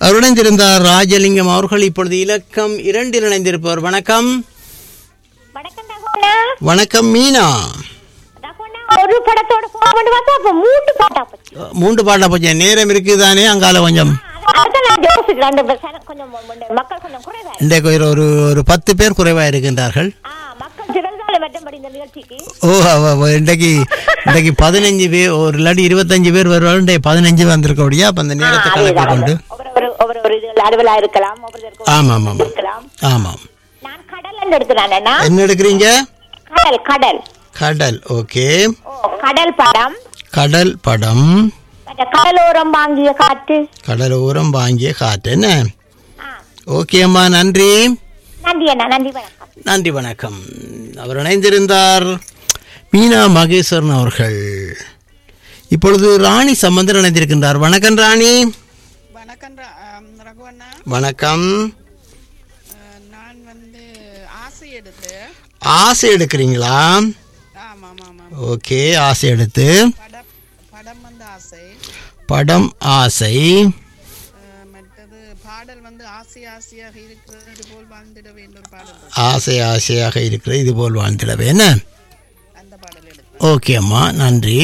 அவர் இணைந்திருந்தார் ராஜலிங்கம் அவர்கள் இப்பொழுது இலக்கம் இரண்டில் இணைந்திருப்பவர் வணக்கம் வணக்கம் ரகுவண்ணா வணக்கம் மீனா ரகுவண்ணா ஒரு படத்தோட போகணும் வந்தா அப்ப மூன்று பாட்டா போச்சு மூன்று பாட்டா போச்சு நேரம் இருக்குதானே அங்கால கொஞ்சம் அதான் நான் யோசிக்கிறேன் அந்த சன- கொஞ்சம் ம- மக்கள் கொஞ்சம் குறைவா இருக்கு. இன்றைக்கு ஒரு ஒரு ஒரு பத்து பேர் குறைவாக இருக்கின்றார்கள் ஆ மக்கள் திறந்தால மற்றபடி இந்த நிகழ்ச்சிக்கு ஓ அவ- அவ இன்றைக்கு இன்றைக்கு பதினஞ்சு பேர் ஒரு இல்லாட்டி இருபத்தஞ்சு பேர் வருவாங்க இன்றைக்கு பதினஞ்சு வந்திருக்கோடியா அப்போ அந்த நேரத்தை கணக்கு கொண்டு ஒவ்வொரு ஒரு ஒவ்வொரு ஒரு இது அலுவலா இருக்கலாம் ஒவ்வொருத்தருக்கு ஆமாம் ஆமாம் இருக்கலாம் ஆமாம் நான் கடல் எடுக்கிறேன் என்ன எடுக்கிறீங்க கடல் கடல் கடல் ஓகே ஓ கடல் படம் கடல் படம் மற்ற கடலோரம் வாங்கிய காற்று கடலோரம் வாங்கிய காற்று என்ன ஆ ஓகே அம்மா நன்றி நன்றி அண்ணா நன்றி வணக்கம் நன்றி வணக்கம் அவர் இணைந்திருந்தார் மீனா மகேஸ்வரன் அவர்கள் இப்பொழுது ராணி சம்பந்தர் இணைந்திருக்கின்றார் வணக்கம் ராணி வணக்கம் ர- ஆம், ரகுவண்ணா வணக்கம் அஹ், நான் வந்து ஆசை எடுத்து ஆசை எடுக்கிறீங்களா ஆமாம் ஆமாம் ஓகே ஆசை எடுத்து படம் படம் வந்து ஆசை படம் ஆசை அஹ், மற்றது பாடல் வந்து ஆசை ஆசையாக இருக்கிறது போல் வாழ்ந்திட வேண்டும் ஒரு பாடல் இருக்கு. ஆசை ஆசையாக இருக்கிற இது போல் வாழ்ந்திடவே என்ன அந்த பாடல் எடுத்து ஓகே அம்மா நன்றி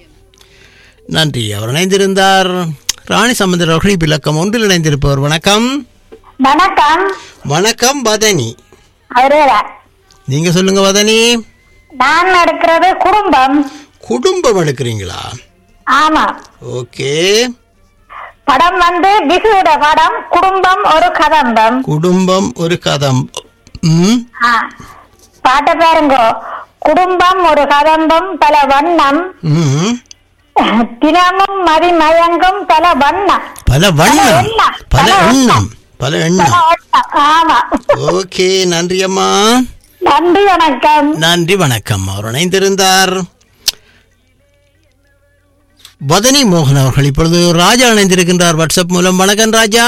நன்றி அவர் இணைந்திருந்தார் ராணி சம்பந்தர் அவர்கள் இப்ப இலக்கம் ஒன்றில் இணைந்திருப்பவர் வணக்கம் வணக்கம் வணக்கம் வதனி அவரே நீங்க சொல்லுங்க வதனி நான் எடுக்கிறது குடும்பம் குடும்பம் எடுக்கிறீங்களா ஆமா ஓகே படம் வந்து விசுவோட படம் குடும்பம் ஒரு கதம்பம் குடும்பம் ஒரு கதம் ம் ஆ. பாட்டை பாருங்க குடும்பம் ஒரு கதம்பம் பல வண்ணம் ம் தினமும் மதிமயங்கும் பல வண்ணம் பல வண்ணம் எண்ணம். பல பல எண்ணம் பல பல எண்ணம் வண்ணம். ஆமா ஓகே நன்றி அம்மா நன்றி வணக்கம் நன்றி வணக்கம் அவர் இணைந்திருந்தார் வதனி மோகன் அவர்கள் இப்பொழுது ராஜா இணைந்திருக்கின்றார் வாட்ஸ்அப் மூலம் வணக்கம் ராஜா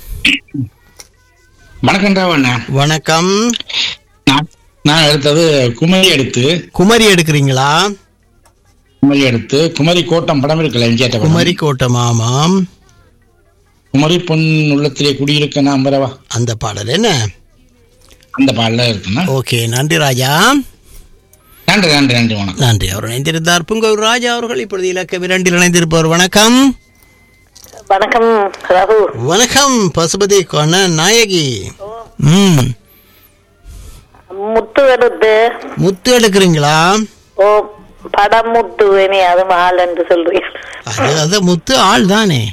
வணக்கம் ராவண்ணா வணக்கம் நான் நான் எடுத்தது குமரி எடுத்து குமரி எடுக்கிறீங்களா குமரி எடுத்து குமரி கோட்டம் படம் இருக்குல்ல எம்ஜிஆர் படம் குமரி கோட்டம் ஆமாம் குமரி பொன் உள்ளத்திலே குடியிருக்க நான் வரவா அந்த பாடல் என்ன அந்த பாடல இருக்குண்ணா ஓகே நன்றி ராஜா நன்றி நன்றி நன்றி வணக்கம் நன்றி அவர் இணைந்திருந்தார் புங்கூர் ராஜா அவர்கள் இப்பொழுது இலக்கம் இரண்டில் இணைந்திருப்பவர் வணக்கம் வணக்கம் ரகு வணக்கம் பசுபதி கொன நாயகி ம் முத்து எடுத்து முத்து எடுக்கிறீங்களா ஓ படம் முத்து வேணி அது மால் என்று சொல்றீங்க அது அது முத்து ஆள் தானே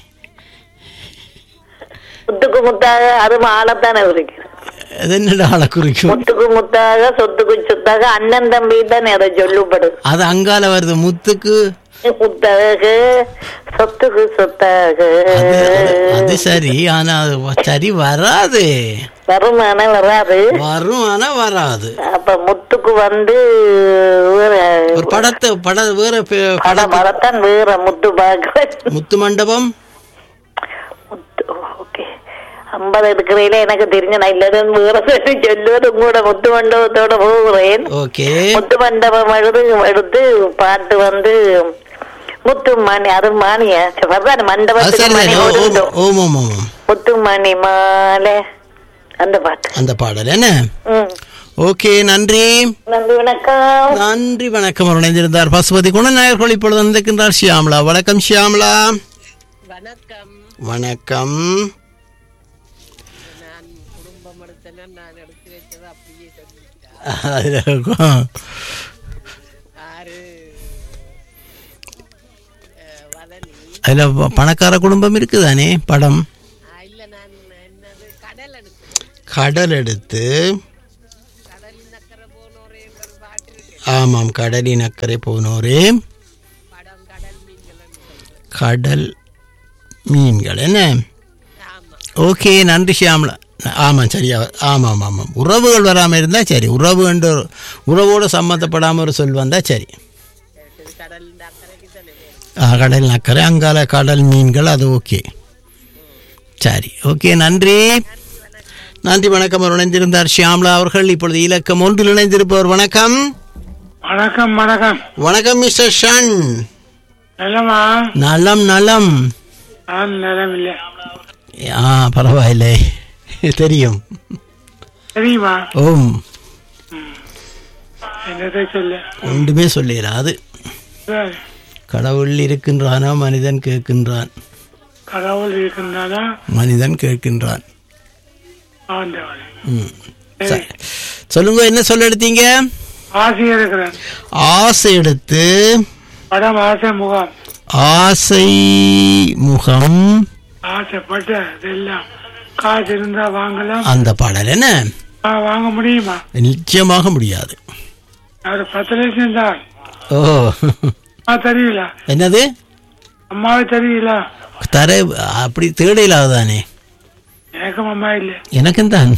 முத்துக்கு முத்தாக அது மாலத்தானே இருக்கு அது என்னடா ஆளை குறிக்கும் முத்துக்கு முத்தாக சொத்துக்கு சொத்தாக அண்ணன் தம்பி தானே அதை சொல்லப்படுது அது அங்கால வருது முத்துக்கு முத்தாக சொத்துக்கு சொத்தாக அது அது- அது சரி ஆனா அது வ- சரி வராது வருமானம் வராது வரும் ஆனா வராது அப்ப முத்துக்கு வந்து வேற ஒரு படத்தை பட வேற பே- படம் படத்து வரத்தான் வேற முத்து பார்க்க முத்து மண்டபம் முத்து ஓகே ஐம்பது எடுக்கிறீங்களே எனக்கு தெரிஞ்ச நான் இல்லைன்னு வேற சொல்லி சொல்லுவது கூட முத்து மண்டபத்தோட போகிறேன் ஓகே முத்து மண்டபம் எழுது எடுத்து பாட்டு வந்து முத்து மணி அது மானியா அதான் அது மண்டபத்துக்கு சரி மணி சரி ஓ- ஓடிட்டோம் ஓ- ஓம் ஓம் ஓம் முத்து மணி மாலை அந்த பாட்டு அந்த பாடல் என்ன ம் ஓகே நன்றி நன்றி வணக்கம் நன்றி வணக்கம் அவர் இணைந்திருந்தார் பசுபதி குணநாயகர்கள் இப்பொழுது வந்திருக்கின்றார் ஷியாமலா வணக்கம் ஷியாமலா வணக்கம் வணக்கம் நான் குடும்பம் எடுத்தேன்னா நான் எடுத்து வச்சது அப்படியே சொல்லிட்டேன் அதுல இருக்கும். ஆறு அஹ், வதனி அதுல ப- பணக்கார குடும்பம் இருக்குதானே படம் ஆ, இல்ல நான் என்னது கடல் எடுத்தேன் கடல் எடுத்து கடலின் அக்கறை போனோரே ஒரு பாட்டு இருக்கு ஆமாம் கடலின் அக்கறை போனோரே படம் கடல் மீன்கள் சொல்றேன் கடல் மீன்கள் என்ன ஆமா ஓகே நன்றி ஷியாமலா ஆமாம் சரியா ஆமாம் ஆமாம் உறவுகள் வராமல் இருந்தால் சரி உறவு என்று உறவோடு சம்மந்தப்படாமல் ஒரு சொல் வந்தால் சரி இது கடலின் அக்கறைக்கு தானே வேணும். ஆ, கடல் அக்கறை அங்கால கடல் மீன்கள் அது ஓகே சரி ஓகே நன்றி நன்றி வணக்கம் அவர் இணைந்திருந்தார் ஷியாம்லா அவர்கள் இப்பொழுது இலக்கம் ஒன்றில் இணைந்திருப்பவர் வணக்கம் வணக்கம் வணக்கம் வணக்கம் மிஸ்டர் ஷன் நிலமா நலம் நலம் நான் நிலம் இல்லை ஆ பரவாயில்லை தெரியும் தெரியுமா ஓம் என்னதை சொல்ல ஒன்றுமே சொல்லிடாது சரி. கடவுள் இருக்கின்றானா மனிதன் கேட்கின்றான் கடவுள் இருக்கின்றதா மனிதன் கேட்கின்றான் ஆண்டவன் ம் சரி. சொல்லுங்க என்ன சொல்ல எடுத்தீங்க ஆசை இருக்கிறேன் ஆசை எடுத்து படம் ஆசை முகாம் ஆசை முகம் ஆசைப்பட்ட இதெல்லாம் காசு இருந்தா வாங்கலாம் அந்த பாடல் என்ன ஆ, வாங்க முடியுமா நிச்சயமாக முடியாது ஒரு பத்து லட்சம் தான் ஓ அம்மா தெரியல என்னது அம்மாவே தெரியல தர அப்படி தேட இல்லாததானே எனக்கும் அம்மா இல்லை எனக்கும் தான்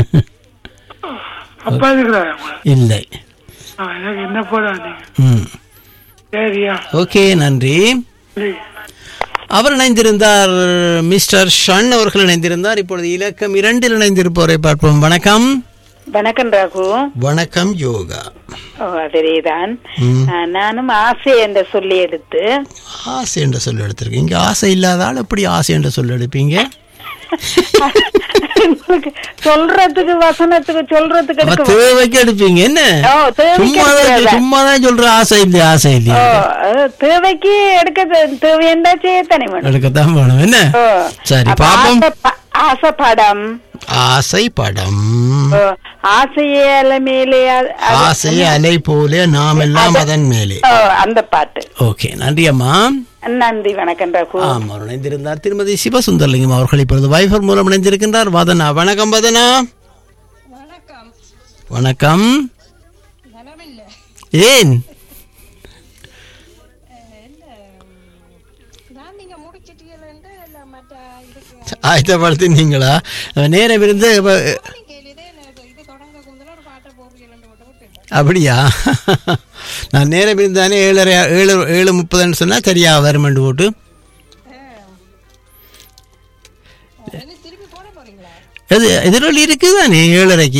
அப்பா இருக்கிறாரு உங்களுக்கு இல்லை ஆ, எனக்கு என்ன போடா நீங்க ம் சரியா ஓகே நன்றி சரி. அவர் இணைந்திருந்தார் மிஸ்டர் ஷன் அவர்கள் இணைந்திருந்தார் இப்பொழுது இலக்கம் இரண்டில் இணைந்திருப்பவரை பார்ப்போம் வணக்கம் வணக்கம் ராகு வணக்கம் யோகா ஓ அதேதான் ம். நானும் ஆசை என்ற சொல்லி எடுத்து ஆசை என்று சொல்ல எடுத்திருக்கீங்க ஆசை இல்லாத ஆள் எப்படி ஆசை என்று சொல்ல எடுப்பீங்க உங்களுக்கு சொல்றதுக்கு வசனத்துக்கு சொல்றதுக்கு அப்ப எடுக்க தேவைக்கு எடுப்பீங்க என்ன ஓ, தேவைக்கு சும்மா தான் எடுக்கிறதா? சும்மா தான் சொல்ற ஆசை இல்லையா ஆசை ஓ, இல்லையா அது தேவைக்கு எடுக்க தே- தேவையண்டா செய்யத்தானே வேணும் எடுக்கத்தான் வேணும் என்ன ஓ. சரி அப்ப பாப்போம் ஆசை ப- ஆசை படம் ஆசை படம் ஓ, ஆசையே அலை மேலே அ- அது- ஆசை அலை போல நாம் எல்லாம் அதன் மேலே ஓ, அந்த பாட்டு ஓகே நன்றி அம்மா நன்றி வணக்கம் ரகு ஆம் அவர் இணைந்திருந்தார் திருமதி சிவசுந்தரலிங்கம் அவர்கள் இப்பொழுது வைஃபர் மூலம் இணைந்திருக்கின்றார் வதனா வணக்கம் வதனா வணக்கம் ஏன் ஆயத்தப்படுத்தினீங்களா நேரம் இருந்து இப்ப- அப்படியா நான் நேரம் இருந்தானே ஏழரை ஏழு ஏழு முப்பதுன்னு சொன்னா சரியா வருமெண்டு போட்டு எது எதிரொலி இருக்குதானே ஏழரைக்கு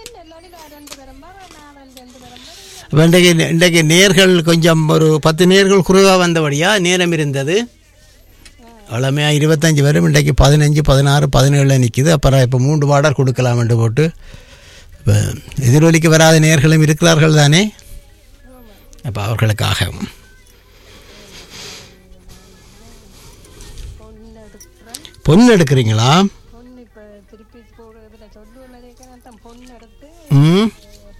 அப்ப இன்றைக்கு இன்றைக்கு நேர்கள் கொஞ்சம் ஒரு பத்து நேர்கள் குறைவாக வந்தபடியா நேரம் இருந்தது வளமையாக இருபத்தஞ்சி வரும் இன்றைக்கு பதினஞ்சு பதினாறு பதினேழில் நிற்கிது அப்புறம் இப்போ மூன்று வாடர் கொடுக்கலாம்னு போட்டு இப்போ எதிரொலிக்கு வராத நேர்களும் இருக்கிறார்கள் தானே அப்போ அவர்களுக்காக பொண்ணு எடுக்கிறீங்களா ம்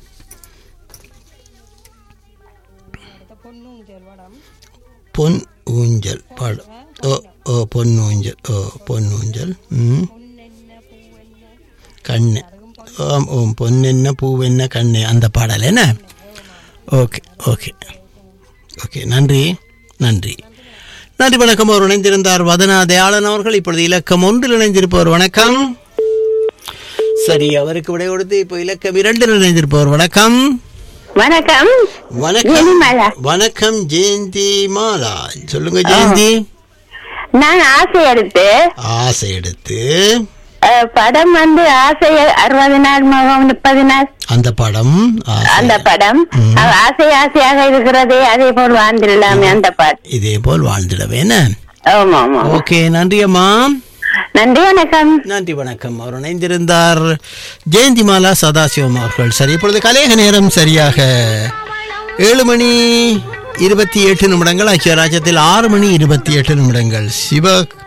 பொன் ஊஞ்சல் பாடம் ஓ ஓ பொன் ஊஞ்சல் ஓ பொன் ஊஞ்சல் ம் கண்ணு ஓம் ஓம் பொன்னென்ன பூவென்ன கண்ணு அந்த பாடல் என்ன ஓகே ஓகே ஓகே நன்றி நன்றி நன்றி வணக்கம் அவர் இணைந்திருந்தார் வதனா தயாளன் அவர்கள் இப்பொழுது இலக்கம் ஒன்றில் இணைந்திருப்பவர் வணக்கம் சரி அவருக்கு விடை கொடுத்து இப்போ இலக்கம் இரண்டில் இணைந்திருப்பவர் வணக்கம் வணக்கம் வணக்கம் வணக்கம் ஜெயந்தி மாலா சொல்லுங்க ஜெயந்தி நான் ஆசை எடுத்து ஆசை எடுத்து அஹ், படம் வந்து ஆசை அறுபது நாள் முகம் முப்பது நாள் அந்த படம் ஆசை. அந்த படம் அவ ஆசை ஆசையாக இருக்கிறதே அதே போல் வாழ்ந்துடலாமே அந்த பாட்டு இதே போல் வாழ்ந்திடவே என்ன ஆமா ஆமா ஓகே நன்றி அம்மா நன்றி வணக்கம் நன்றி வணக்கம் அவர் இணைந்திருந்தார் ஜெயந்தி மாலா சதாசிவம் அவர்கள் சரி இப்பொழுது கலேக நேரம் சரியாக ஏழு மணி இருபத்தி எட்டு நிமிடங்கள் ஐக்கிய ராஜ்யத்தில் ஆறு மணி இருபத்தி எட்டு நிமிடங்கள் சிவ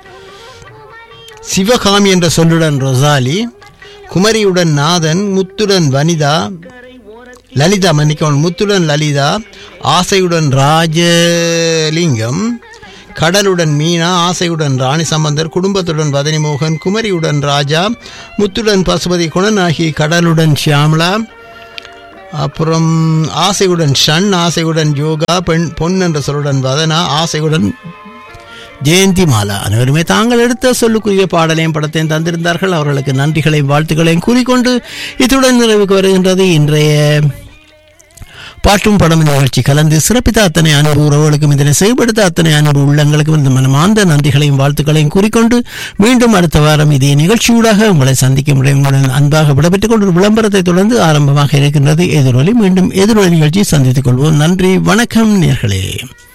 சிவகாமி என்ற சொல்லுடன் ரொசாலி குமரியுடன் நாதன் முத்துடன் வனிதா லலிதா மன்னிக்கவும் முத்துடன் லலிதா ஆசையுடன் ராஜலிங்கம் கடலுடன் மீனா ஆசையுடன் ராணி சம்பந்தர் குடும்பத்துடன் வதனி மோகன் குமரியுடன் ராஜா முத்துடன் பசுபதி குணநாகி கடலுடன் ஷியாமலா அப்புறம் ஆசையுடன் ஷன் ஆசையுடன் யோகா பெண் பொன் என்ற சொல்லுடன் வதனா ஆசையுடன் ஜெயந்தி மாலா அனைவருமே தாங்கள் எடுத்த சொல்லுக்குரிய பாடலையும் படத்தையும் தந்திருந்தார்கள் அவர்களுக்கு நன்றிகளையும் வாழ்த்துக்களையும் கூறிக்கொண்டு இத்துடன் நிறைவுக்கு வருகின்றது இன்றைய பாட்டும் படம் நிகழ்ச்சி கலந்து சிறப்பித்த அத்தனை அன்பு உறவுகளுக்கும் இதனை செயல்படுத்த அத்தனை அன்பு உள்ளங்களுக்கும் இந்த மனமார்ந்த நன்றிகளையும் வாழ்த்துக்களையும் கூறிக்கொண்டு மீண்டும் அடுத்த வாரம் இதே நிகழ்ச்சியூடாக உங்களை சந்திக்க முடியும் உங்களுடன் அன்பாக விடைபெற்றுக் கொண்டு ஒரு விளம்பரத்தை தொடர்ந்து ஆரம்பமாக இருக்கின்றது எதிரொலி மீண்டும் எதிரொலி நிகழ்ச்சி சந்தித்துக் கொள்வோம் நன்றி வணக்கம் நேர்களே